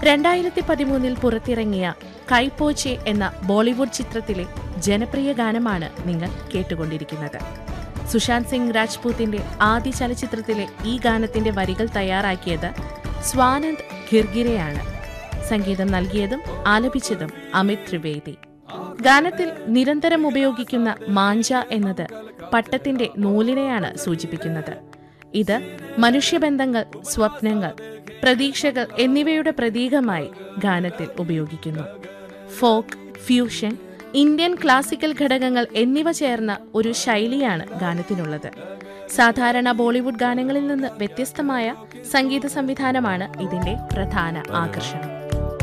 രണ്ടായിരത്തി പതിമൂന്നിൽ പുറത്തിറങ്ങിയ കൈപ്പോച്ചെ എന്ന ബോളിവുഡ് ചിത്രത്തിലെ ജനപ്രിയ ഗാനമാണ് നിങ്ങൾ കേട്ടുകൊണ്ടിരിക്കുന്നത് സുശാന്ത് സിംഗ് രാജ്പൂത്തിന്റെ ആദ്യ ചലച്ചിത്രത്തിലെ ഈ ഗാനത്തിന്റെ വരികൾ തയ്യാറാക്കിയത് സ്വാനന്ദ് ഖിർഗിരെയാണ് സംഗീതം നൽകിയതും ആലപിച്ചതും അമിത് ത്രിവേദി ഗാനത്തിൽ നിരന്തരം ഉപയോഗിക്കുന്ന മാഞ്ച എന്നത് പട്ടത്തിന്റെ നൂലിനെയാണ് സൂചിപ്പിക്കുന്നത് ഇത് മനുഷ്യബന്ധങ്ങൾ സ്വപ്നങ്ങൾ പ്രതീക്ഷകൾ എന്നിവയുടെ പ്രതീകമായി ഗാനത്തിൽ ഉപയോഗിക്കുന്നു ഫോക്ക് ഫ്യൂഷൻ ഇന്ത്യൻ ക്ലാസിക്കൽ ഘടകങ്ങൾ എന്നിവ ചേർന്ന ഒരു ശൈലിയാണ് ഗാനത്തിനുള്ളത് സാധാരണ ബോളിവുഡ് ഗാനങ്ങളിൽ നിന്ന് വ്യത്യസ്തമായ സംഗീത സംവിധാനമാണ് ഇതിന്റെ പ്രധാന ആകർഷണം